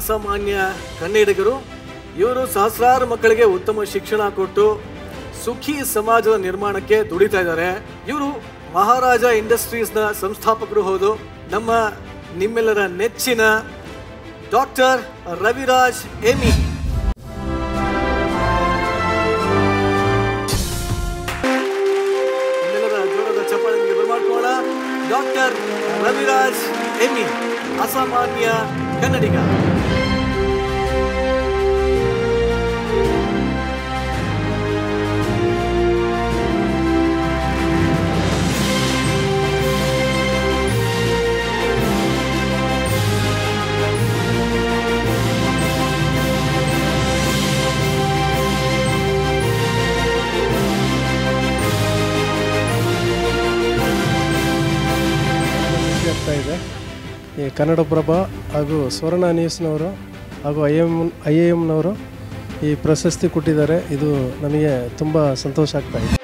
ಅಸಾಮಾನ್ಯ ಕನ್ನಡಿಗರು ಇವರು ಸಹಸ್ರಾರು ಮಕ್ಕಳಿಗೆ ಉತ್ತಮ ಶಿಕ್ಷಣ ಕೊಟ್ಟು ಸುಖಿ ಸಮಾಜದ ನಿರ್ಮಾಣಕ್ಕೆ ದುಡಿತಾ ಇದ್ದಾರೆ ಇವರು ಮಹಾರಾಜ ಇಂಡಸ್ಟ್ರೀಸ್ನ ಸಂಸ್ಥಾಪಕರು ಹೌದು ನಮ್ಮ ನಿಮ್ಮೆಲ್ಲರ ನೆಚ್ಚಿನ ಡಾಕ್ಟರ್ ರವಿರಾಜ್ ಎಮಿ ನಿಮ್ಮೆಲ್ಲರ ಜೋರದ ಚಪ್ಪಾಳೆಗೆ ಬರಮಾಡ್ಕೋಣ ಡಾಕ್ಟರ್ ರವಿರಾಜ್ ಎಮಿ ಅಸಾಮಾನ್ಯ ಕನ್ನಡಿಗ ಖುಷಿ ಆಗ್ತಾ ಇದೆ ಈ ಕನ್ನಡಪ್ರಭ ಹಾಗೂ ಸ್ವರ್ಣ ನ್ಯೂಸ್ನವರು ಹಾಗೂ ಐ ಎಮ್ ಐ ಎ ಎಮ್ನವರು ಈ ಪ್ರಶಸ್ತಿ ಕೊಟ್ಟಿದ್ದಾರೆ ಇದು ನಮಗೆ ತುಂಬ ಸಂತೋಷ ಆಗ್ತಾ ಇದೆ